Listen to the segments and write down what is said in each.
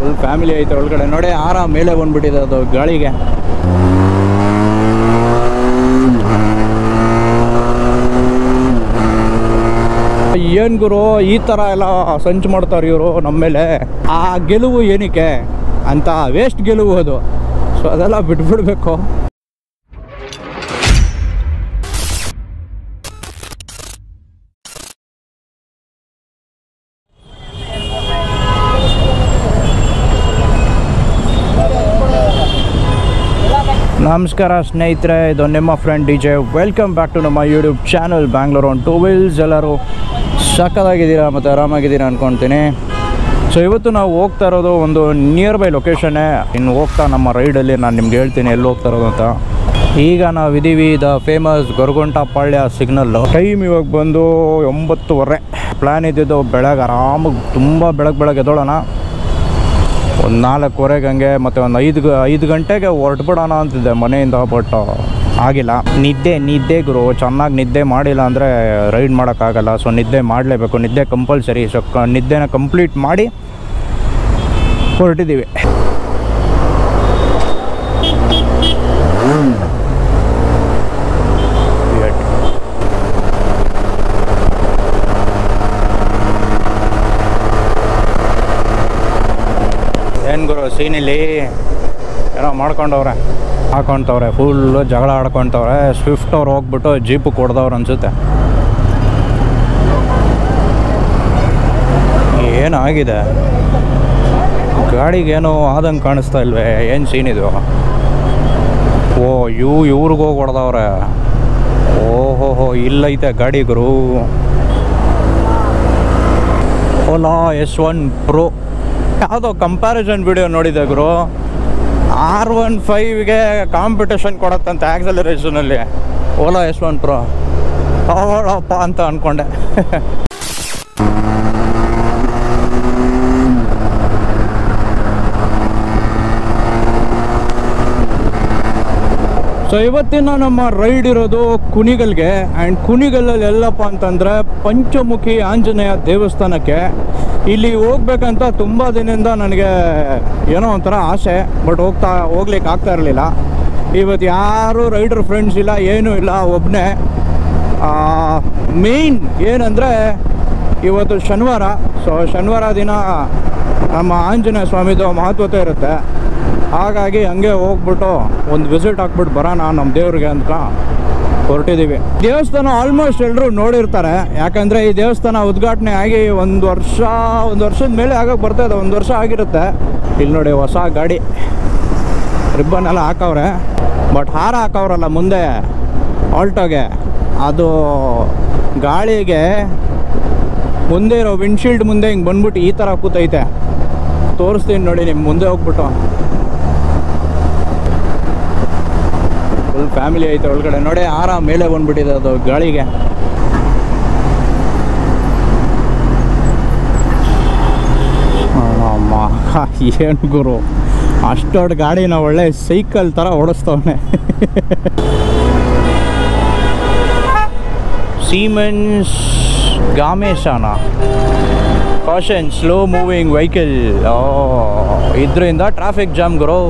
full family ಐತೆ ಒಳಗಡೆ ನೋಡಿ ಆರಾಮ್ ಮೇಲೆ ಬಂದ್ಬಿಟ್ಟಿದೆ ಅದು ಗಾಳಿಗೆ ಏನ್ ಗುರು ಈ ಥರ ಎಲ್ಲ ಸಂಚು ಮಾಡ್ತಾರೆ ಇವರು ನಮ್ಮ ಮೇಲೆ ಆ ಗೆಲುವು ಏನಕ್ಕೆ ಅಂತ ವೇಸ್ಟ್ ಗೆಲುವು ಅದು ಸೊ ಅದೆಲ್ಲ ಬಿಟ್ಬಿಡ್ಬೇಕು ನಮಸ್ಕಾರ ಸ್ನೇಹಿತರೆ ಇದು ನಿಮ್ಮ friend D J welcome back to ನಮ್ಮ YouTube channel Bangalore on two wheels ಎಲ್ಲರೂ ಸಕ್ಕದಾಗಿದ್ದೀರಾ ಮತ್ತು ಆರಾಮಾಗಿದ್ದೀರಾ ಅಂದ್ಕೊಳ್ತೀನಿ ಸೊ ಇವತ್ತು ನಾವು ಹೋಗ್ತಾ ಇರೋದು ಒಂದು ನಿಯರ್ ಬೈ ಲೊಕೇಶನ್ನೇ ಇನ್ನು ಹೋಗ್ತಾ ನಮ್ಮ ರೈಡಲ್ಲಿ ನಾನು ನಿಮ್ಗೆ ಹೇಳ್ತೀನಿ ಎಲ್ಲಿ ಹೋಗ್ತಾ ಇರೋದು ಅಂತ ಈಗ ನಾವು ಇದೀವಿ the famous Goraguntepalya signal time ಇವಾಗ ಬಂದು ಒಂಬತ್ತುವರೆ ಪ್ಲ್ಯಾನ್ ಇದ್ದಿದ್ದು ಬೆಳಗ್ಗೆ ಆರಾಮಾಗಿ ತುಂಬ ಬೆಳಗ್ಗೆ ಬೆಳಗ್ಗೆ ಎದ್ದೋಳೋಣ ಒಂದು ನಾಲ್ಕುವರೆಗೆ ಹಂಗೆ ಮತ್ತು ಒಂದು ಐದು ಗ- ಐದು ಗಂಟೆಗೆ ಹೊರಟ್ಬಿಡೋಣ ಅಂತಿದ್ದೆ ಮನೆಯಿಂದ ಬಟ್ ಆಗಿಲ್ಲ ನಿದ್ದೆ ನಿದ್ದೆ ಗುರು ಚೆನ್ನಾಗಿ ನಿದ್ದೆ ಮಾಡಿಲ್ಲ ಅಂದರೆ ರೈಡ್ ಮಾಡೋಕ್ಕಾಗಲ್ಲ ಸೊ ನಿದ್ದೆ ಮಾಡಲೇಬೇಕು ನಿದ್ದೆ ಕಂಪಲ್ಸರಿ ಸೊ ಕ ನಿದ್ದೆನ ಕಂಪ್ಲೀಟ್ ಮಾಡಿ ಹೊರಟಿದ್ದೀವಿ ಏನು ಗುರು ಸೀನಿಲ್ಲಿ ಏನೋ ಮಾಡ್ಕೊಂಡವ್ರೆ ಹಾಕೊಂತವ್ರೆ ಫುಲ್ಲು ಜಗಳ ಆಡ್ಕೊಂತವ್ರೆ ಸ್ವಿಫ್ಟ್ ಅವ್ರು ಹೋಗ್ಬಿಟ್ಟು ಜೀಪು ಕೊಡ್ದವ್ರು ಅನ್ಸುತ್ತೆ ಏನಾಗಿದೆ ಗಾಡಿಗೇನೋ ಆದಂಗೆ ಕಾಣಿಸ್ತಾ ಇಲ್ವೇ ಏನು ಸೀನ್ ಇದು ಓ ಇವು ಇವ್ರಿಗೆ ಹೋಗಿ ಹೊಡೆದವ್ರೆ ಓಹೋ ಹೋ ಇಲ್ಲೈತೆ ಗಾಡಿ ಗುರು ಓಲಾ ಎಸ್ ಒನ್ ಪ್ರೋ ಯಾವುದೋ ಕಂಪ್ಯಾರಿಸನ್ ವಿಡಿಯೋ ನೋಡಿದೆ ಗುರು ಆರ್ ಒನ್ ಫೈವ್ಗೆ ಕಾಂಪಿಟೇಷನ್ ಕೊಡತ್ತಂತೆ ಆಕ್ಸಲರೇಷನಲ್ಲಿ ಓಲಾ ಎಸ್ ಒನ್ ಪ್ರೋ ಅವಳಪ್ಪ ಅಂತ ಅಂದ್ಕೊಂಡೆ ಸೊ ಇವತ್ತಿನ ನಮ್ಮ ರೈಡ್ ಇರೋದು ಕುಣಿಗಲ್ಗೆ ಆ್ಯಂಡ್ ಕುಣಿಗಲ್ಲಲ್ಲಿ ಎಲ್ಲಪ್ಪ ಅಂತಂದರೆ ಪಂಚಮುಖಿ ಆಂಜನೇಯ ದೇವಸ್ಥಾನಕ್ಕೆ ಇಲ್ಲಿ ಹೋಗ್ಬೇಕಂತ ತುಂಬ ದಿನದಿಂದ ನನಗೆ ಏನೋ ಒಂಥರ ಆಸೆ ಬಟ್ ಹೋಗ್ತಾ ಹೋಗ್ಲಿಕ್ಕೆ ಆಗ್ತಾ ಇರಲಿಲ್ಲ ಇವತ್ತು ಯಾರು ರೈಡರ್ ಫ್ರೆಂಡ್ಸ್ ಇಲ್ಲ ಏನೂ ಇಲ್ಲ ಒಬ್ಬನೇ ಮೇಯ್ನ್ ಏನಂದರೆ ಇವತ್ತು ಶನಿವಾರ ಸೊ ಶನಿವಾರ ದಿನ ನಮ್ಮ ಆಂಜನೇಯ ಸ್ವಾಮಿದು ಮಹತ್ವತೆ ಇರುತ್ತೆ ಹಾಗಾಗಿ ಹಂಗೆ ಹೋಗ್ಬಿಟ್ಟು ಒಂದು ವಿಸಿಟ್ ಹಾಕ್ಬಿಟ್ಟು ಬರೋಣ ನಮ್ಮ ದೇವ್ರಿಗೆ ಅಂತ ಹೊರಟಿದ್ದೀವಿ ದೇವಸ್ಥಾನ ಆಲ್ಮೋಸ್ಟ್ ಎಲ್ಲರೂ ನೋಡಿರ್ತಾರೆ ಯಾಕಂದರೆ ಈ ದೇವಸ್ಥಾನ ಉದ್ಘಾಟನೆ ಆಗಿ ಒಂದು ವರ್ಷ ಒಂದು ವರ್ಷದ ಮೇಲೆ ಆಗಕ್ಕೆ ಬರ್ತಾ ಇದೆ ಒಂದು ವರ್ಷ ಆಗಿರುತ್ತೆ ಇಲ್ಲಿ ನೋಡಿ ಹೊಸ ಗಾಡಿ ರಿಬ್ಬನ್ ಎಲ್ಲ ಹಾಕವ್ರೆ ಬಟ್ ಹಾರ ಹಾಕವ್ರಲ್ಲ ಮುಂದೆ ಆಲ್ಟೋಗೆ ಅದು ಗಾಳಿಗೆ ಮುಂದೆ ಇರೋ ವಿಂಡ್ಶೀಲ್ಡ್ ಮುಂದೆ ಹಿಂಗೆ ಬಂದ್ಬಿಟ್ಟು ಈ ಥರ ಕೂತೈತೆ ತೋರಿಸ್ತೀನಿ ನೋಡಿ ನಿಮ್ಮ ಮುಂದೆ ಹೋಗ್ಬಿಟ್ಟು ಫುಲ್ ಫ್ಯಾಮಿಲಿ ಐತೆ ಒಳಗಡೆ ನೋಡಿ ಆರಾಮ್ ಮೇಲೆ ಬಂದ್ಬಿಟ್ಟಿದೆ ಅದು ಗಾಳಿಗೆ ಅಮ್ಮ ಏನು ಗುರು ಅಷ್ಟೊಡ್ ಗಾಡಿನ ಒಳ್ಳೆ ಸೈಕಲ್ ಥರ ಓಡಿಸ್ತವನೆ ಸೀಮೆನ್ಸ್ ಗಾಮೇಶಾನ ಕಾಷನ್ ಸ್ಲೋ ಮೂವಿಂಗ್ ವೆಹಿಕಲ್ ಇದರಿಂದ ಟ್ರಾಫಿಕ್ ಜಾಮ್ ಗುರು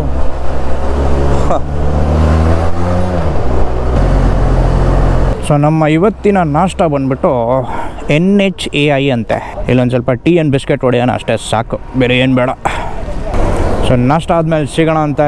ಸೊ ನಮ್ಮ ಇವತ್ತಿನ ನಾಷ್ಟ ಬಂದ್ಬಿಟ್ಟು ಎನ್ ಎಚ್ ಎ ಐ ಅಂತೆ ಇಲ್ಲೊಂದು ಸ್ವಲ್ಪ ಟೀ ಆ್ಯಂಡ್ ಬಿಸ್ಕೆಟ್ ಹೊಡೆಯೋಣ ಅಷ್ಟೇ ಸಾಕು ಬೇರೆ ಏನು ಬೇಡ ಸೊ ನಾಷ್ಟ ಆದಮೇಲೆ ಸಿಗೋಣ ಅಂತ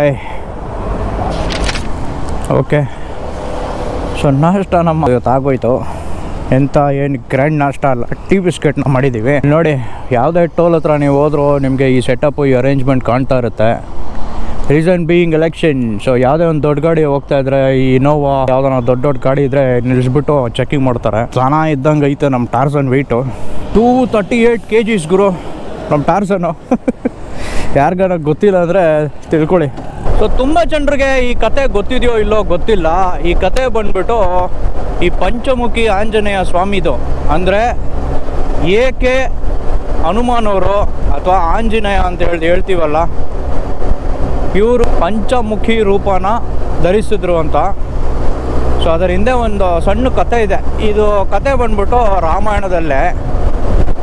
ಓಕೆ ಸೊ ನಾಷ್ಟ ನಮ್ಮ ಇವತ್ತು ಆಗೋಯ್ತು ಎಂಥ ಏನು ಗ್ರ್ಯಾಂಡ್ ನಾಷ್ಟ ಅಲ್ಲ ಟೀ ಬಿಸ್ಕೆಟ್ನ ಮಾಡಿದ್ದೀವಿ ನೋಡಿ ಯಾವುದೇ ಟೋಲ್ ಹತ್ರ ನೀವು ಹೋದ್ರೂ ನಿಮಗೆ ಈ ಸೆಟಪ್ಪು ಈ ಅರೇಂಜ್ಮೆಂಟ್ ಕಾಣ್ತಾ ಇರುತ್ತೆ ರೀಸನ್ ಬೀಯಿಂಗ್ ಎಲೆಕ್ಷನ್ ಸೊ ಯಾವುದೇ ಒಂದು ದೊಡ್ಡ ಗಾಡಿ ಹೋಗ್ತಾ ಇದ್ರೆ ಈ ಇನೋವಾ ಯಾವ್ದಾನ ದೊಡ್ಡ ದೊಡ್ಡ ಗಾಡಿ ಇದ್ರೆ ನಿಲ್ಲಿಸ್ಬಿಟ್ಟು ಚೆಕಿಂಗ್ ಮಾಡ್ತಾರೆ ಜನ ಇದ್ದಂಗೆ ಐತೆ ನಮ್ಮ ಟಾರ್ಸನ್ weight two thirty eight K Gs ಗುರು ನಮ್ಮ ಟಾರ್ಸನ್ನು ಯಾರಿಗಾರ ಗೊತ್ತಿಲ್ಲ ಅಂದರೆ ತಿಳ್ಕೊಳ್ಳಿ ಸೊ ತುಂಬ ಜನರಿಗೆ ಈ ಕತೆ ಗೊತ್ತಿದೆಯೋ ಇಲ್ಲೋ ಗೊತ್ತಿಲ್ಲ ಈ ಕತೆ ಬಂದ್ಬಿಟ್ಟು ಈ ಪಂಚಮುಖಿ ಆಂಜನೇಯ ಸ್ವಾಮಿದು ಅಂದರೆ ಏಕೆ ಹನುಮಾನವರು ಅಥವಾ ಆಂಜನೇಯ ಅಂತ ಹೇಳಿ ಹೇಳ್ತೀವಲ್ಲ ಇವರು ಪಂಚಮುಖಿ ರೂಪನ ಧರಿಸಿದ್ರು ಅಂತ ಸೊ ಅದರ ಹಿಂದೆ ಒಂದು ಸಣ್ಣ ಕತೆ ಇದೆ ಇದು ಕತೆ ಬಂದ್ಬಿಟ್ಟು ರಾಮಾಯಣದಲ್ಲೇ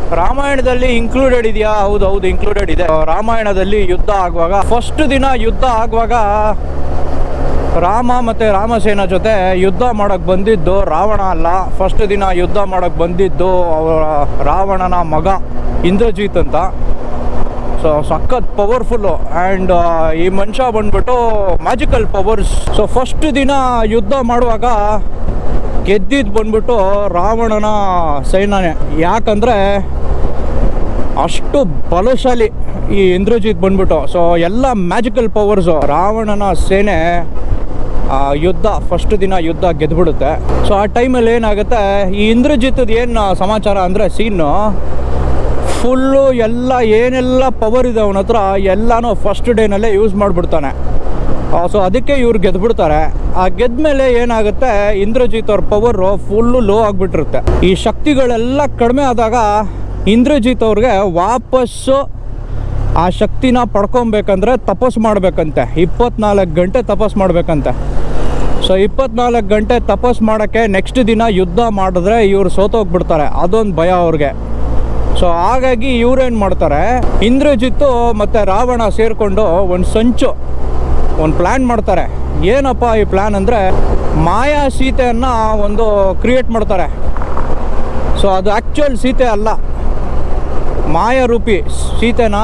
ರಾಮಾಯಣದಲ್ಲಿ ಇನ್ಕ್ಲೂಡೆಡ್ ಇದೆಯಾ ಹೌದು ಹೌದು ಇನ್ಕ್ಲೂಡೆಡ್ ಇದೆ ರಾಮಾಯಣದಲ್ಲಿ ಯುದ್ಧ ಆಗುವಾಗ ಫಸ್ಟ್ ದಿನ ಯುದ್ಧ ಆಗುವಾಗ ರಾಮ ಮತ್ತು ರಾಮಸೇನ ಜೊತೆ ಯುದ್ಧ ಮಾಡಕ್ಕೆ ಬಂದಿದ್ದು ರಾವಣ ಅಲ್ಲ ಫಸ್ಟ್ ದಿನ ಯುದ್ಧ ಮಾಡಕ್ಕೆ ಬಂದಿದ್ದು ಅವರ ರಾವಣನ ಮಗ ಇಂದ್ರಜಿತ್ ಅಂತ ಸೊ ಸಖತ್ ಪವರ್ಫುಲ್ಲು ಆ್ಯಂಡ್ ಈ ಮನುಷ್ಯ ಬಂದ್ಬಿಟ್ಟು ಮ್ಯಾಜಿಕಲ್ ಪವರ್ಸ್ ಸೊ ಫಸ್ಟ್ ದಿನ ಯುದ್ಧ ಮಾಡುವಾಗ ಗೆದ್ದಿದ್ದು ಬಂದ್ಬಿಟ್ಟು ರಾವಣನ ಸೈನ್ಯನೇ ಯಾಕಂದರೆ ಅಷ್ಟು ಬಲಶಾಲಿ ಈ ಇಂದ್ರಜಿತ್ ಬಂದ್ಬಿಟ್ಟು ಸೊ ಎಲ್ಲ ಮ್ಯಾಜಿಕಲ್ ಪವರ್ಸು ರಾವಣನ ಸೇನೆ ಆ, ಯುದ್ಧ ಫಸ್ಟ್ ದಿನ ಯುದ್ಧ ಗೆದ್ಬಿಡುತ್ತೆ ಸೊ ಆ ಟೈಮಲ್ಲಿ ಏನಾಗುತ್ತೆ ಈ ಇಂದ್ರಜಿತ್ತದ ಏನು ಸಮಾಚಾರ ಅಂದರೆ ಸೀನು ಫುಲ್ಲು ಎಲ್ಲ ಏನೆಲ್ಲ ಪವರ್ ಇದೆ ಅವನ ಹತ್ರ ಎಲ್ಲನೂ ಫಸ್ಟ್ ಡೇನಲ್ಲೇ ಯೂಸ್ ಮಾಡಿಬಿಡ್ತಾನೆ ಸೊ ಅದಕ್ಕೆ ಇವ್ರು ಗೆದ್ಬಿಡ್ತಾರೆ ಆ ಗೆದ್ಮೇಲೆ ಏನಾಗುತ್ತೆ ಇಂದ್ರಜಿತ್ ಅವ್ರ ಪವರು ಫುಲ್ಲು ಲೋ ಆಗಿಬಿಟ್ಟಿರುತ್ತೆ ಈ ಶಕ್ತಿಗಳೆಲ್ಲ ಕಡಿಮೆ ಆದಾಗ ಇಂದ್ರಜಿತ್ ಅವ್ರಿಗೆ ವಾಪಸ್ಸು ಆ ಶಕ್ತಿನ ಪಡ್ಕೊಬೇಕಂದ್ರೆ ತಪಸ್ ಮಾಡಬೇಕಂತೆ ಇಪ್ಪತ್ನಾಲ್ಕು ಗಂಟೆ ತಪಸ್ ಮಾಡಬೇಕಂತೆ ಸೊ ಇಪ್ಪತ್ನಾಲ್ಕು ಗಂಟೆ ತಪಸ್ ಮಾಡೋಕ್ಕೆ ನೆಕ್ಸ್ಟ್ ದಿನ ಯುದ್ಧ ಮಾಡಿದ್ರೆ ಇವ್ರು ಸೋತೋಗ್ಬಿಡ್ತಾರೆ ಅದೊಂದು ಭಯ ಅವ್ರಿಗೆ ಸೊ ಹಾಗಾಗಿ ಇವ್ರೇನು ಮಾಡ್ತಾರೆ ಇಂದ್ರಜಿತ್ತು ಮತ್ತು ರಾವಣ ಸೇರಿಕೊಂಡು ಒಂದು ಸಂಚು ಒಂದು ಪ್ಲ್ಯಾನ್ ಮಾಡ್ತಾರೆ ಏನಪ್ಪ ಈ ಪ್ಲ್ಯಾನ್ ಅಂದರೆ ಮಾಯಾ ಸೀತೆಯನ್ನು ಒಂದು ಕ್ರಿಯೇಟ್ ಮಾಡ್ತಾರೆ ಸೊ ಅದು ಆ್ಯಕ್ಚುಯಲ್ ಸೀತೆ ಅಲ್ಲ ಮಾಯಾರೂಪಿ ಸೀತೆನ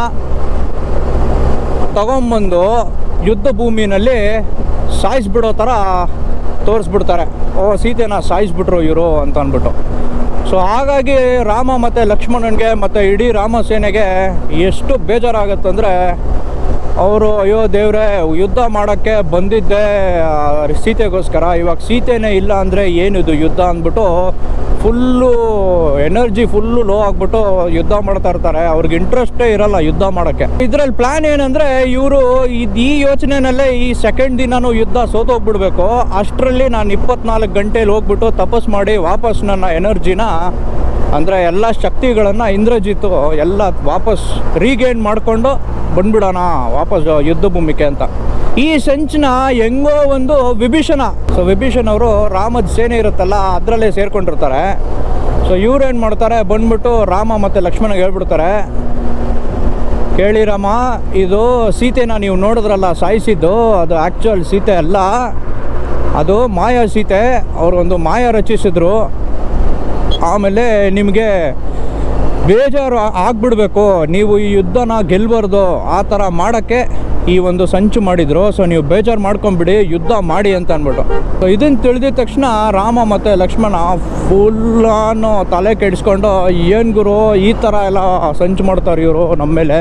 ತಗೊಂಬಂದು ಯುದ್ಧ ಭೂಮಿನಲ್ಲಿ ಸಾಯಿಸ್ಬಿಡೋ ಥರ ತೋರಿಸ್ಬಿಡ್ತಾರೆ ಓ ಸೀತೆನ ಸಾಯಿಸ್ಬಿಟ್ರು ಇವರು ಅಂತ ಅಂದ್ಬಿಟ್ಟು ಸೊ ಹಾಗಾಗಿ ರಾಮ ಮತ್ತು ಲಕ್ಷ್ಮಣನಿಗೆ ಮತ್ತು ಇಡೀ ರಾಮ ಸೇನೆಗೆ ಎಷ್ಟು ಬೇಜಾರಾಗತ್ತಂದರೆ ಅವರು ಅಯ್ಯೋ ದೇವ್ರೆ ಯುದ್ಧ ಮಾಡೋಕ್ಕೆ ಬಂದಿದ್ದೆ ಆ, ಸೀತೆಗೋಸ್ಕರ ಇವಾಗ ಸೀತೆನೇ ಇಲ್ಲ ಅಂದರೆ ಏನಿದು ಯುದ್ಧ ಅಂದ್ಬಿಟ್ಟು ಫುಲ್ಲು ಎನರ್ಜಿ ಫುಲ್ಲು ಲೋ ಆಗ್ಬಿಟ್ಟು ಯುದ್ಧ ಮಾಡ್ತಾ ಇರ್ತಾರೆ ಅವ್ರಿಗೆ ಇಂಟ್ರೆಸ್ಟೇ ಇರಲ್ಲ ಯುದ್ಧ ಮಾಡೋಕ್ಕೆ ಇದರಲ್ಲಿ ಪ್ಲ್ಯಾನ್ ಏನಂದರೆ ಇವರು ಇದು ಈ ಯೋಚನೆನಲ್ಲೇ ಈ ಸೆಕೆಂಡ್ ದಿನನೂ ಯುದ್ಧ ಸೋತೋಗ್ಬಿಡ್ಬೇಕು ಅಷ್ಟರಲ್ಲಿ ನಾನು ಇಪ್ಪತ್ನಾಲ್ಕು ಗಂಟೆಲಿ ಹೋಗ್ಬಿಟ್ಟು ತಪಸ್ ಮಾಡಿ ವಾಪಸ್ ನನ್ನ ಎನರ್ಜಿನ ಅಂದರೆ ಎಲ್ಲ ಶಕ್ತಿಗಳನ್ನು ಇಂದ್ರಜಿತ್ತು ಎಲ್ಲ ವಾಪಸ್ ರೀಗೇನ್ ಮಾಡಿಕೊಂಡು ಬಂದ್ಬಿಡೋಣ ವಾಪಸ್ ಯುದ್ಧ ಭೂಮಿಕೆ ಅಂತ ಈ ಸಂಚನ ಹೆಂಗೋ ಒಂದು ವಿಭೀಷಣ ಸೊ ವಿಭೀಷಣ್ ಅವರು ರಾಮದ ಸೇನೆ ಇರುತ್ತಲ್ಲ ಅದರಲ್ಲೇ ಸೇರ್ಕೊಂಡಿರ್ತಾರೆ ಸೊ ಇವ್ರೇನು ಮಾಡ್ತಾರೆ ಬಂದ್ಬಿಟ್ಟು ರಾಮ ಮತ್ತು ಲಕ್ಷ್ಮಣಗೆ ಹೇಳ್ಬಿಡ್ತಾರೆ ಕೇಳಿ ರಾಮ ಇದು ಸೀತೆನ ನೀವು ನೋಡಿದ್ರಲ್ಲ ಸಾಯಿಸಿದ್ದು ಅದು ಆ್ಯಕ್ಚುಯಲ್ ಸೀತೆ ಅಲ್ಲ ಅದು ಮಾಯಾ ಸೀತೆ ಅವರು ಒಂದು ಮಾಯ ರಚಿಸಿದ್ರು ಆಮೇಲೆ ನಿಮಗೆ ಬೇಜಾರು ಆಗ್ಬಿಡ್ಬೇಕು ನೀವು ಈ ಯುದ್ಧನ ಗೆಲ್ಬಾರ್ದು ಆ ಥರ ಮಾಡೋಕ್ಕೆ ಈ ಒಂದು ಸಂಚು ಮಾಡಿದ್ರು ಸೊ ನೀವು ಬೇಜಾರು ಮಾಡ್ಕೊಂಬಿಡಿ ಯುದ್ಧ ಮಾಡಿ ಅಂತ ಅಂದ್ಬಿಟ್ಟು ಸೊ ಇದನ್ನು ತಿಳಿದಿದ ತಕ್ಷಣ ರಾಮ ಮತ್ತು ಲಕ್ಷ್ಮಣ ಫುಲ್ಲಾನು ತಲೆ ಕೆಡಿಸ್ಕೊಂಡು ಏನು ಗುರು ಈ ಥರ ಎಲ್ಲ ಸಂಚು ಮಾಡ್ತಾರೆ ಇವರು ನಮ್ಮ ಮೇಲೆ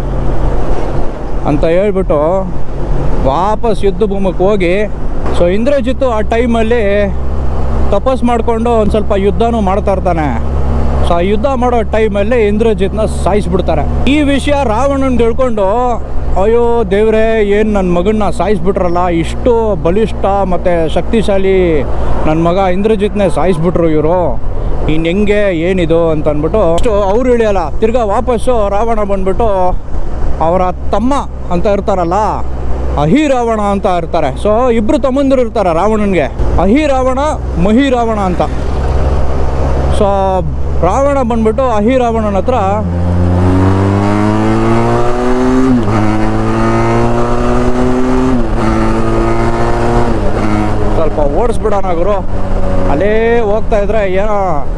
ಅಂತ ಹೇಳ್ಬಿಟ್ಟು ವಾಪಸ್ ಯುದ್ಧ ಭೂಮಿಗೆ ಹೋಗಿ ಸೊ ಇಂದ್ರಜಿತ್ತು ಆ ಟೈಮಲ್ಲಿ ತಪಸ್ ಮಾಡಿಕೊಂಡು ಒಂದು ಸ್ವಲ್ಪ ಯುದ್ಧನೂ ಮಾಡ್ತಾ ಇರ್ತಾನೆ ಸೊ ಆ ಯುದ್ಧ ಮಾಡೋ ಟೈಮಲ್ಲಿ ಇಂದ್ರಜಿತ್ನ ಸಾಯಿಸ್ಬಿಡ್ತಾರೆ ಈ ವಿಷಯ ರಾವಣನ್ ತಿಳ್ಕೊಂಡು ಅಯ್ಯೋ ದೇವ್ರೆ ಏನು ನನ್ನ ಮಗನ್ನ ಸಾಯಿಸ್ಬಿಟ್ರಲ್ಲ ಇಷ್ಟು ಬಲಿಷ್ಠ ಮತ್ತು ಶಕ್ತಿಶಾಲಿ ನನ್ನ ಮಗ ಇಂದ್ರಜಿತ್ನೇ ಸಾಯಿಸ್ಬಿಟ್ರು ಇವರು ಇನ್ನು ಹೆಂಗೆ ಏನಿದು ಅಂತ ಅಂದ್ಬಿಟ್ಟು ಅಷ್ಟು ಅವ್ರು ಇಳಿಯಲ್ಲ ತಿರ್ಗಾ ವಾಪಸ್ಸು ರಾವಣ ಬಂದ್ಬಿಟ್ಟು ಅವರ ತಮ್ಮ ಅಂತ ಇರ್ತಾರಲ್ಲ ಅಹಿ ರಾವಣ ಅಂತ ಇರ್ತಾರೆ ಸೊ ಇಬ್ಬರು ತಮ್ಮಂದಿರು ಇರ್ತಾರೆ ರಾವಣನಿಗೆ ಅಹಿ ರಾವಣ ಮಹಿ ರಾವಣ ಅಂತ ಸೊ ರಾವಣ ಬಂದ್ಬಿಟ್ಟು ಅಹಿ ರಾವಣನ ಹತ್ರ ಸ್ವಲ್ಪ ಓಡಿಸ್ಬಿಡೋಣ ಗುರು ಅಲ್ಲೇ ಹೋಗ್ತಾ ಇದ್ರೆ ಏನೋ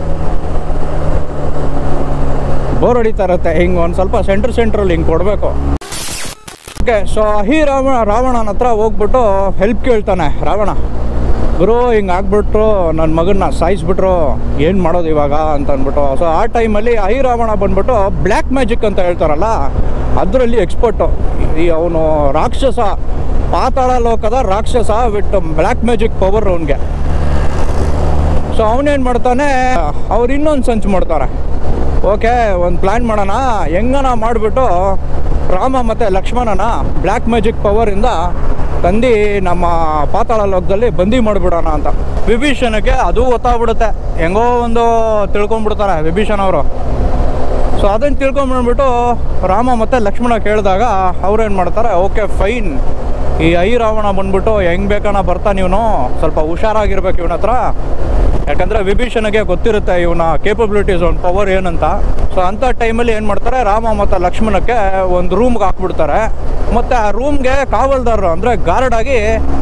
ಬೋರ್ ಹೊಡಿತಾ ಇರುತ್ತೆ ಹಿಂಗೆ ಒಂದು ಸ್ವಲ್ಪ ಸೆಂಟ್ರ್ ಸೆಂಟ್ರಲ್ಲಿ ಹಿಂಗೆ ಕೊಡಬೇಕು ಓಕೆ ಸೊ ಅಹಿ ರಾವಣ ರಾವಣನ ಹತ್ರ ಹೋಗ್ಬಿಟ್ಟು ಹೆಲ್ಪ್ ಕೇಳ್ತಾನೆ ರಾವಣ ಗುರು ಹಿಂಗೆ ಆಗ್ಬಿಟ್ರು ನನ್ನ ಮಗನ್ನ ಸಾಯಿಸ್ಬಿಟ್ರು ಏನು ಮಾಡೋದು ಇವಾಗ ಅಂತ ಅಂದ್ಬಿಟ್ಟು ಸೊ ಆ ಟೈಮಲ್ಲಿ ಅಹಿ ರಾವಣ ಬಂದ್ಬಿಟ್ಟು ಬ್ಲ್ಯಾಕ್ ಮ್ಯಾಜಿಕ್ ಅಂತ ಹೇಳ್ತಾರಲ್ಲ ಅದರಲ್ಲಿ ಎಕ್ಸ್ಪರ್ಟು ಈ ಅವನು ರಾಕ್ಷಸ ಪಾತಾಳ ಲೋಕದ ರಾಕ್ಷಸ ವಿತ್ ಬ್ಲ್ಯಾಕ್ ಮ್ಯಾಜಿಕ್ ಪವರ್ ಅವನಿಗೆ ಸೊ ಅವನೇನು ಮಾಡ್ತಾನೆ ಅವ್ರು ಇನ್ನೊಂದು ಸಂಚು ಮಾಡ್ತಾರೆ ಓಕೆ ಒಂದು ಪ್ಲ್ಯಾನ್ ಮಾಡೋಣ ಹೆಂಗನ ಮಾಡಿಬಿಟ್ಟು ರಾಮ ಮತ್ತು ಲಕ್ಷ್ಮಣನ ಬ್ಲ್ಯಾಕ್ ಮ್ಯಾಜಿಕ್ ಪವರಿಂದ ತಂದು ನಮ್ಮ ಪಾತಾಳ ಲೋಕದಲ್ಲಿ ಬಂದಿ ಮಾಡಿಬಿಡೋಣ ಅಂತ ವಿಭೀಷಣಕ್ಕೆ ಅದು ಗೊತ್ತಾಗ್ಬಿಡುತ್ತೆ ಹೆಂಗೋ ಒಂದು ತಿಳ್ಕೊಂಡ್ಬಿಡ್ತಾರೆ ವಿಭೀಷಣ ಅವರು ಸೊ ಅದನ್ನು ತಿಳ್ಕೊಂಬಿಡ್ಬಿಟ್ಟು ರಾಮ ಮತ್ತು ಲಕ್ಷ್ಮಣ ಕೇಳಿದಾಗ ಅವ್ರೇನು ಮಾಡ್ತಾರೆ ಓಕೆ ಫೈನ್ ಈ ಐ ರಾವಣ ಬಂದ್ಬಿಟ್ಟು ಹೆಂಗೆ ಬೇಕನ ಬರ್ತಾನೆ ಇವನು ಸ್ವಲ್ಪ ಹುಷಾರಾಗಿರ್ಬೇಕು ಇವನ ಹತ್ರ ಯಾಕಂದರೆ ವಿಭೀಷಣಗೆ ಗೊತ್ತಿರುತ್ತೆ ಇವನ ಕೇಪಬಿಲಿಟೀಸ್ ಒಂದು ಪವರ್ ಏನಂತ ಸೊ ಅಂಥ ಟೈಮಲ್ಲಿ ಏನು ಮಾಡ್ತಾರೆ ರಾಮ ಮತ್ತು ಲಕ್ಷ್ಮಣಕ್ಕೆ ಒಂದು ರೂಮ್ಗೆ ಹಾಕ್ಬಿಡ್ತಾರೆ ಮತ್ತು ಆ ರೂಮ್ಗೆ ಕಾವಲ್ದಾರರು ಅಂದರೆ ಗಾರ್ಡ್ ಆಗಿ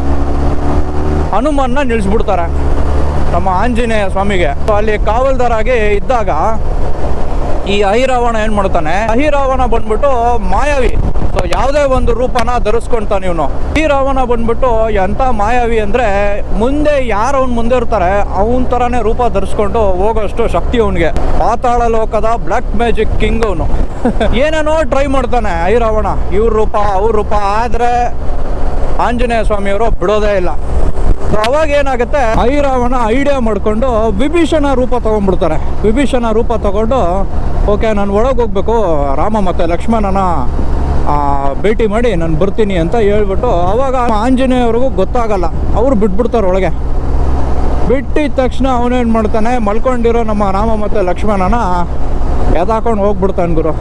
ಹನುಮನ್ನ ನಿಲ್ಲಿಸ್ಬಿಡ್ತಾರೆ ನಮ್ಮ ಆಂಜನೇಯ ಸ್ವಾಮಿಗೆ ಸೊ ಅಲ್ಲಿ ಕಾವಲ್ದಾರಾಗಿ ಇದ್ದಾಗ ಈ ಅಹಿರಾವಣ ಏನು ಮಾಡ್ತಾನೆ ಅಹಿರಾವಣ ಬಂದ್ಬಿಟ್ಟು ಮಾಯಾವಿ ಸೊ ಯಾವುದೇ ಒಂದು ರೂಪನ ಧರಿಸ್ಕೊಂತಾನೆ ಇವನು ಅಹಿರಾವಣ ಬಂದ್ಬಿಟ್ಟು ಎಂಥ ಮಾಯಾವಿ ಅಂದರೆ ಮುಂದೆ ಯಾರು ಅವ್ನು ಮುಂದೆ ಇರ್ತಾರೆ ಅವನ ಥರನೇ ರೂಪ ಧರಿಸ್ಕೊಂಡು ಹೋಗೋಷ್ಟು ಶಕ್ತಿ ಅವನಿಗೆ ಪಾತಾಳ ಲೋಕದ ಬ್ಲ್ಯಾಕ್ ಮ್ಯಾಜಿಕ್ ಕಿಂಗ್ ಅವನು ಏನೇನೋ ಟ್ರೈ ಮಾಡ್ತಾನೆ ಅಹಿರಾವಣ ಇವ್ರ ರೂಪ ಅವ್ರ ರೂಪ ಆದರೆ ಆಂಜನೇಯ ಸ್ವಾಮಿಯವರು ಬಿಡೋದೇ ಇಲ್ಲ ಸೊ ಅವಾಗ ಏನಾಗುತ್ತೆ ಐರಾವಣ ಐಡಿಯಾ ಮಾಡಿಕೊಂಡು ವಿಭೀಷಣ ರೂಪ ತೊಗೊಂಡ್ಬಿಡ್ತಾರೆ ವಿಭೀಷಣ ರೂಪ ತಗೊಂಡು ಓಕೆ ನಾನು ಒಳಗೆ ಹೋಗ್ಬೇಕು ರಾಮ ಮತ್ತು ಲಕ್ಷ್ಮಣನ ಆ, ಭೇಟಿ ಮಾಡಿ ನಾನು ಬರ್ತೀನಿ ಅಂತ ಹೇಳ್ಬಿಟ್ಟು ಅವಾಗ ಆಂಜನೇಯವ್ರಿಗೂ ಗೊತ್ತಾಗಲ್ಲ ಅವ್ರು ಬಿಟ್ಬಿಡ್ತಾರೆ ಒಳಗೆ ಬಿಟ್ಟಿದ ತಕ್ಷಣ ಅವನೇನು ಮಾಡ್ತಾನೆ ಮಲ್ಕೊಂಡಿರೋ ನಮ್ಮ ರಾಮ ಮತ್ತು ಲಕ್ಷ್ಮಣನ ಎದಾಕೊಂಡು ಹೋಗ್ಬಿಡ್ತಾನೆ ಗುರು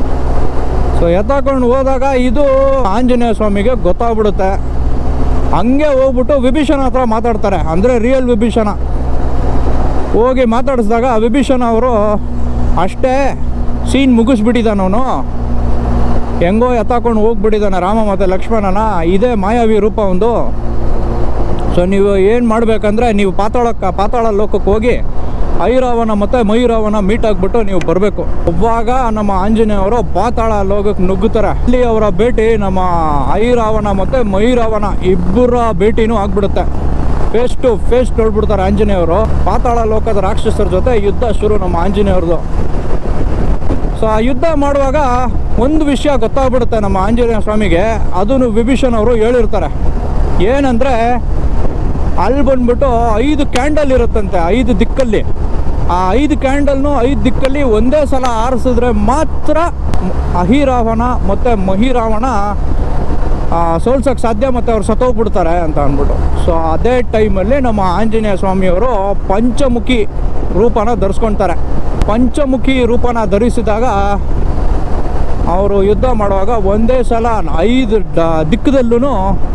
ಸೊ ಎತ್ತಾಕೊಂಡು ಹೋದಾಗ ಇದು ಆಂಜನೇಯ ಸ್ವಾಮಿಗೆ ಗೊತ್ತಾಗ್ಬಿಡುತ್ತೆ ಹಂಗೆ ಹೋಗ್ಬಿಟ್ಟು ವಿಭೀಷಣ ಹತ್ರ ಮಾತಾಡ್ತಾರೆ ಅಂದರೆ ರಿಯಲ್ ವಿಭೀಷಣ ಹೋಗಿ ಮಾತಾಡಿಸಿದಾಗ ವಿಭೀಷಣ ಅವರು ಅಷ್ಟೇ ಸೀನ್ ಮುಗಿಸ್ಬಿಟ್ಟಿದ್ದಾನೆ ಅವನು ಹೆಂಗೋ ಎತ್ತಾಕೊಂಡು ಹೋಗ್ಬಿಟ್ಟಿದ್ದಾನೆ ರಾಮ ಮತ್ತು ಲಕ್ಷ್ಮಣನ ಇದೇ ಮಾಯಾವಿ ರೂಪ ಒಂದು ಸೊ ನೀವು ಏನು ಮಾಡಬೇಕಂದ್ರೆ ನೀವು ಪಾತಾಳಕ್ಕೆ ಪಾತಾಳ ಲೋಕಕ್ಕೆ ಹೋಗಿ ಐರಾವಣ ಮತ್ತು ಮೈರಾವಣ ಮೀಟ್ ಆಗಿಬಿಟ್ಟು ನೀವು ಬರಬೇಕು ಅವಾಗ ನಮ್ಮ ಆಂಜನೇಯವರು ಪಾತಾಳ ಲೋಕಕ್ಕೆ ನುಗ್ಗುತ್ತಾರೆ ಅಲ್ಲಿ ಅವರ ಭೇಟಿ ನಮ್ಮ ಐರಾವಣ ಮತ್ತು ಮೈರಾವಣ ಇಬ್ಬರ ಭೇಟಿನೂ ಆಗ್ಬಿಡುತ್ತೆ ಫೇಸ್ ಟು ಫೇಸ್ ನೋಡ್ಬಿಡ್ತಾರೆ ಆಂಜನೇಯವರು ಪಾತಾಳ ಲೋಕದ ರಾಕ್ಷಸರ ಜೊತೆ ಯುದ್ಧ ಶುರು ನಮ್ಮ ಆಂಜನೇಯವ್ರದ್ದು ಸೊ ಆ ಯುದ್ಧ ಮಾಡುವಾಗ ಒಂದು ವಿಷಯ ಗೊತ್ತಾಗ್ಬಿಡುತ್ತೆ ನಮ್ಮ ಆಂಜನೇಯ ಸ್ವಾಮಿಗೆ ಅದನ್ನು ವಿಭೀಷಣ್ ಅವರು ಹೇಳಿರ್ತಾರೆ ಏನಂದರೆ ಅಲ್ಲಿ ಬಂದ್ಬಿಟ್ಟು ಐದು ಕ್ಯಾಂಡಲ್ ಇರುತ್ತಂತೆ ಐದು ದಿಕ್ಕಲ್ಲಿ ಆ ಐದು ಕ್ಯಾಂಡಲ್ನು ಐದು ದಿಕ್ಕಲ್ಲಿ ಒಂದೇ ಸಲ ಆರಿಸಿದ್ರೆ ಮಾತ್ರ ಮ್- ಅಹಿರಾವಣ ಮತ್ತು ಮಹಿರಾವಣ ಸೋಲ್ಸೋಕ್ಕೆ ಸಾಧ್ಯ ಮತ್ತು ಅವ್ರು ಸತ್ತೋಗ್ಬಿಡ್ತಾರೆ ಅಂತ ಅಂದ್ಬಿಟ್ಟು ಸೊ ಅದೇ ಟೈಮಲ್ಲಿ ನಮ್ಮ ಆಂಜನೇಯ ಸ್ವಾಮಿಯವರು ಪಂಚಮುಖಿ ರೂಪನ ಧರಿಸ್ಕೊಳ್ತಾರೆ ಪಂಚಮುಖಿ ರೂಪನ ಧರಿಸಿದಾಗ ಅವರು ಯುದ್ಧ ಮಾಡುವಾಗ ಒಂದೇ ಸಲ ಐದು ಡ ದಿಕ್ಕದಲ್ಲೂ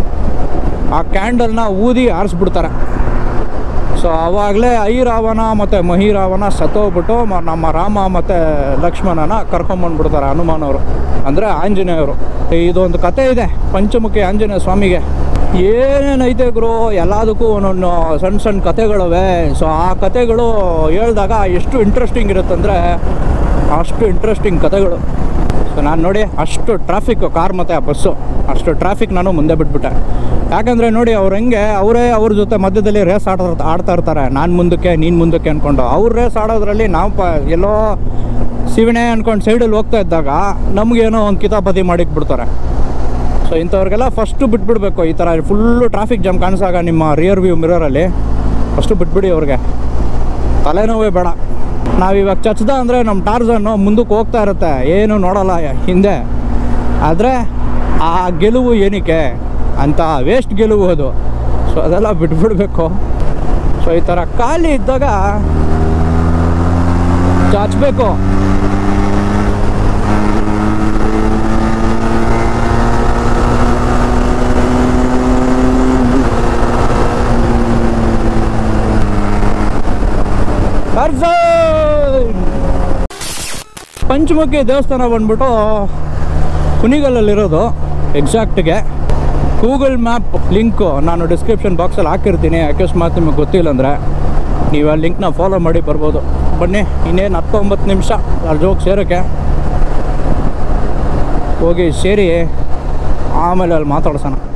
ಆ ಕ್ಯಾಂಡಲ್ನ ಊದಿ ಆರಿಸ್ಬಿಡ್ತಾರೆ ಸೊ ಆವಾಗಲೇ ಐರಾವಣ ಮತ್ತು ಮಹಿರಾವಣ ಸತ್ತೋಗ್ಬಿಟ್ಟು ಮ- ನಮ್ಮ ರಾಮ ಮತ್ತು ಲಕ್ಷ್ಮಣನ ಕರ್ಕೊಂಬಂದ್ಬಿಡ್ತಾರೆ ಹನುಮಾನವರು ಅಂದರೆ ಆಂಜನೇಯವರು ಇದೊಂದು ಕತೆ ಇದೆ ಪಂಚಮುಖಿ ಆಂಜನೇಯ ಸ್ವಾಮಿಗೆ ಏನೇನೈತೆ ಗುರು ಎಲ್ಲದಕ್ಕೂ ಒಂದೊಂದು ಸಣ್ಣ ಸಣ್ಣ ಕತೆಗಳಿವೆ ಸೊ ಆ ಕತೆಗಳು ಹೇಳಿದಾಗ ಎಷ್ಟು ಇಂಟ್ರೆಸ್ಟಿಂಗ್ ಇರುತ್ತಂದರೆ ಅಷ್ಟು ಇಂಟ್ರೆಸ್ಟಿಂಗ್ ಕತೆಗಳು ಸೊ ನಾನು ನೋಡಿ ಅಷ್ಟು ಟ್ರಾಫಿಕ್ ಕಾರ್ ಮತ್ತು ಆ ಬಸ್ಸು ಅಷ್ಟು ಟ್ರಾಫಿಕ್ ನಾನು ಮುಂದೆ ಬಿಟ್ಬಿಟ್ಟೆ ಯಾಕಂದರೆ ನೋಡಿ ಅವ್ರು ಹೆಂಗೆ ಅವರೇ ಅವ್ರ ಜೊತೆ ಮಧ್ಯದಲ್ಲಿ ರೇಸ್ ಆಡ್ತಾ ಆಡ್ತಾ ಇರ್ತಾರೆ ನಾನು ಮುಂದಕ್ಕೆ ನೀನು ಮುಂದಕ್ಕೆ ಅಂದ್ಕೊಂಡು ಅವ್ರು ರೇಸ್ ಆಡೋದ್ರಲ್ಲಿ ನಾವು ಪ ಎಲ್ಲೋ ಸಿವಿಣೆ ಅಂದ್ಕೊಂಡು ಸೈಡಲ್ಲಿ ಹೋಗ್ತಾ ಇದ್ದಾಗ ನಮಗೇನೋ ಒಂದು ಕಿತಾಪತಿ ಮಾಡಿಟ್ಬಿಡ್ತಾರೆ ಸೊ ಇಂಥವ್ರಿಗೆಲ್ಲ ಫಸ್ಟು ಬಿಟ್ಬಿಡ್ಬೇಕು ಈ ಥರ ಫುಲ್ಲು ಟ್ರಾಫಿಕ್ ಜಾಮ್ ಕಾಣಿಸಾಗ ನಿಮ್ಮ ರಿಯರ್ ವ್ಯೂ ಮಿರರಲ್ಲಿ ಫಸ್ಟು ಬಿಟ್ಬಿಡಿ ಅವ್ರಿಗೆ ತಲೆನೋವೇ ಬೇಡ ನಾವಿವಾಗ ಚಚ್ದ ಅಂದರೆ ನಮ್ಮ ಟಾರ್ಸನ್ನು ಮುಂದಕ್ಕೆ ಹೋಗ್ತಾ ಇರುತ್ತೆ ಏನು ನೋಡಲ್ಲ ಹಿಂದೆ ಆದರೆ ಆ ಗೆಲುವು ಏನಕ್ಕೆ ಅಂತ ವೇಸ್ಟ್ ಗೆಲುವು ಅದು ಸೊ ಅದೆಲ್ಲ ಬಿಟ್ಬಿಡ್ಬೇಕು ಸೊ ಈ ಥರ ಖಾಲಿ ಇದ್ದಾಗ ಚಾಚಬೇಕು ಪಂಚಮುಖಿ ದೇವಸ್ಥಾನ ಬಂದ್ಬಿಟ್ಟು ಕುಣಿಗಲ್ಲಲ್ಲಿರೋದು ಎಕ್ಸಾಕ್ಟ್ಗೆ ಗೂಗಲ್ ಮ್ಯಾಪ್ ಲಿಂಕು ನಾನು ಡಿಸ್ಕ್ರಿಪ್ಷನ್ ಬಾಕ್ಸಲ್ಲಿ ಹಾಕಿರ್ತೀನಿ ಅಕಸ್ಮಾತ್ ನಿಮಗೆ ಗೊತ್ತಿಲ್ಲ ಅಂದರೆ ನೀವು ಆ ಲಿಂಕ್ನ ಫಾಲೋ ಮಾಡಿ ಬರ್ಬೋದು ಬನ್ನಿ ಇನ್ನೇನು ಹತ್ತೊಂಬತ್ತು ನಿಮಿಷ ಅಲ್ಲಿ ಹೋಗಿ ಸೇರೋಕ್ಕೆ ಹೋಗಿ ಸೇರಿ ಆಮೇಲೆ ಅಲ್ಲಿ ಮಾತಾಡ್ಸೋಣ